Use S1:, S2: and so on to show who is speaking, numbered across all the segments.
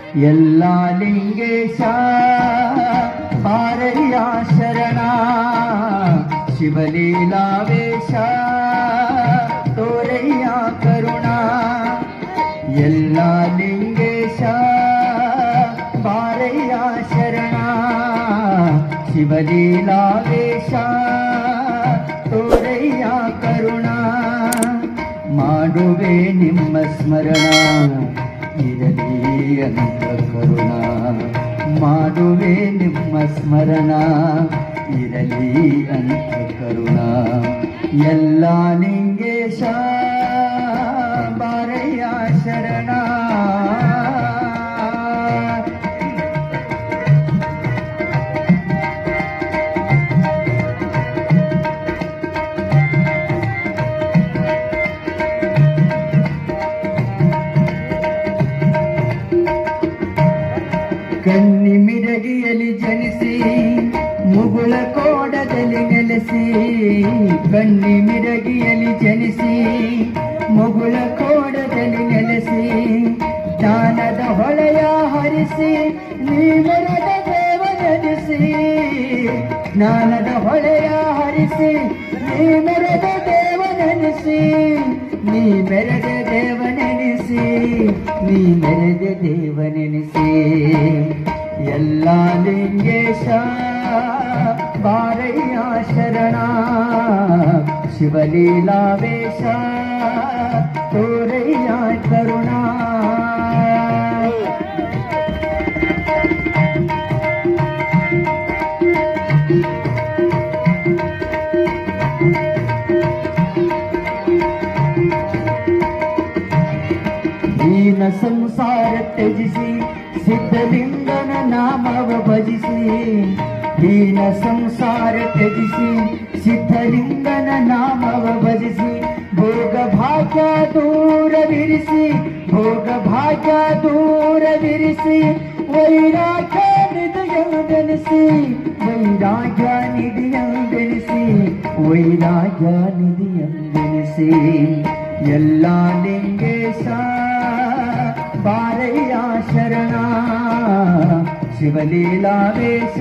S1: ಎಲ್ಲ ಲಿಂಗೇಶ ಪಾರಯ್ಯ ಶರಣ ಶಿವಲೀಲಾವೇಶ ತೋರಯ್ಯ ಕರುಣ ಎಲ್ಲ ಲಿಂಗೇಶ ಪಾರಯ್ಯ ಶರಣ ಶಿವಲೀಲಾವೇಶ ತೋರಯ್ಯ ಕರುಣ ಮಾಡುವೆ ನಿಮ್ಮ ಸ್ಮರಣ ಇರಲಿ ಅಂತ ಕರುಣ ಮಾಡುವೆ ನಿಮ್ಮ ಸ್ಮರಣ ಇರಲಿ ಅಂತ ಕರುಣ ಎಲ್ಲ ಲಿಂಗೇಶ ಬಾರಯ್ಯ ಶರಣ ಕನ್ನಿ ಮಿರಗಿಯಲಿ ಜನಿಸಿ ಮುಗುಳ ಕೋಡದಲ್ಲಿ ನೆಲೆಸಿ ಕನ್ನಿ ಮಿರಗಿಯಲಿ ಜನಿಸಿ ಮುಗುಳ ಕೋಡದಲ್ಲಿ ನೆಲೆಸಿ ಜ್ಞಾನದ ಹೊಳೆಯ ಹರಿಸಿ ನೀವೆರದ ದೇವ ನೆನೆಸಿ ಜ್ಞಾನದ ಹೊಳೆಯ ಹರಿಸಿ ನೀ ಮೆರೆದ ದೇವ ನೆನೆಸಿ ನೀ ಮೆರೆದ ದೇವ ನೆನೆಸಿ ನೀ ಮೆರೆದ ದೇವ ನೆನೆಸಿ ಎಲ್ಲ ಲಿಂಗೇಶ ಬಾರಯ್ಯ ಶರಣ ಶಿವಲೀಲಾವೇಶ ತೋರಯ್ಯ ಕರುಣ ದೀನ ಸಂಸಾರ ತ್ಯಜಿಸಿ ಸಿದ್ಧಲಿಂಗನ ನಾಮವ ಭಜಿಸಿ ದೀನ ಸಂಸಾರ ತ್ಯಜಿಸಿ ಸಿದ್ಧಲಿಂಗನ ನಾಮವ ಭಜಿಸಿ ಭೋಗ ಭಾಗ್ಯ ದೂರವಿರಿಸಿ ಭೋಗ ಭಾಗ್ಯ ದೂರವಿರಿಸಿ ವೈರಾಗ್ಯ ನಿಧಿಯೆನಿಸಿ ವೈರಾಗ್ಯ ನಿಧಿಯೆನಿಸಿ ವೈರಾಗ್ಯ ನಿಧಿಯೆನಿಸಿ ಎಲ್ಲ ಲಿಂಗೇಶ ಬಾರಯ್ಯ ಶರಣ ಶಿವಲೀಲಾವೇಶ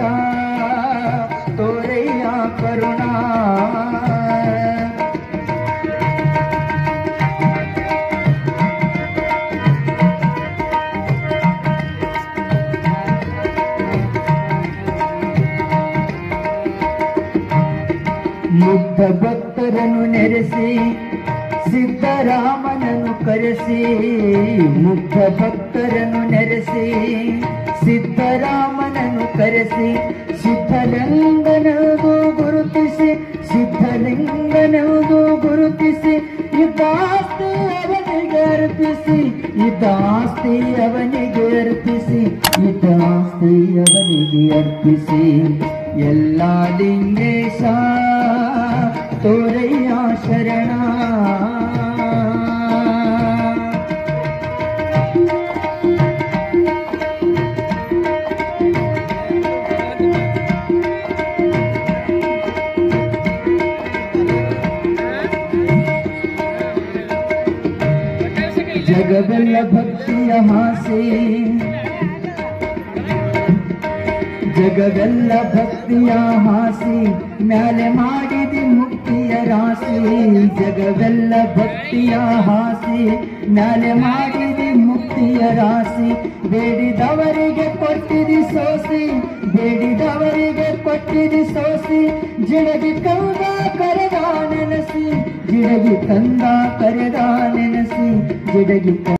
S1: ತೋರಯ್ಯ ಕರುಣ ಮುಗ್ಧ ಭಕ್ತರನ್ನು ನೆರೆಸಿ ಸಿದ್ದರಾಮನನ್ನು ಕರೆಸಿ ಮುಗ್ಧ ಭಕ್ತರನ್ನು ನೆರೆಸಿ ಸಿದ್ದರಾಮನನ್ನು ಕರೆಸಿ ಸಿದ್ಧಲಿಂಗನದು ಗುರುತಿಸಿ ಸಿದ್ಧಲಿಂಗನದು ಗುರುತಿಸಿ ಇದಾಸ್ತಿ ಅವನಿಗೆ ಅರ್ಪಿಸಿ ಇದಾಸ್ತಿ ಅವನಿಗೆ ಅರ್ಪಿಸಿ ಇದಾಸ್ತಿ ಅವನಿಗೆ ಅರ್ಪಿಸಿ ಎಲ್ಲ ಲಿಂಗೇಶ ತೋರಯ್ಯ ಶರಣ ಜಗವೆಲ್ಲ ಭಕ್ತಿಯ ಹಾಸಿ ಜಗವೆಲ್ಲ ಭಕ್ತಿಯ ಹಾಸಿ ಮ್ಯಾಲೆ ಮಾಡಿದಿ ಮುಕ್ತಿಯ ರಾಶಿ ಜಗವೆಲ್ಲ ಭಕ್ತಿಯ ಹಾಸಿ ಮ್ಯಾಲೆ ಮಾಡಿದಿ ಮುಕ್ತಿಯ ರಾಶಿ ಬೇಡಿದವರಿಗೆ ಕೊಟ್ಟಿದಿ ಸೋಸಿ ಬೇಡಿದವರಿಗೆ ಕೊಟ್ಟಿದಿ ಸೋಸಿ ಜಿಡಗಿ ಕಂದ ಕರೆದ ನೆನೆಸಿ ಜಿಡಗಿ ಕಂದ ಕರೆದ ನೆನೆಸಿ ಜಿಡಗಿ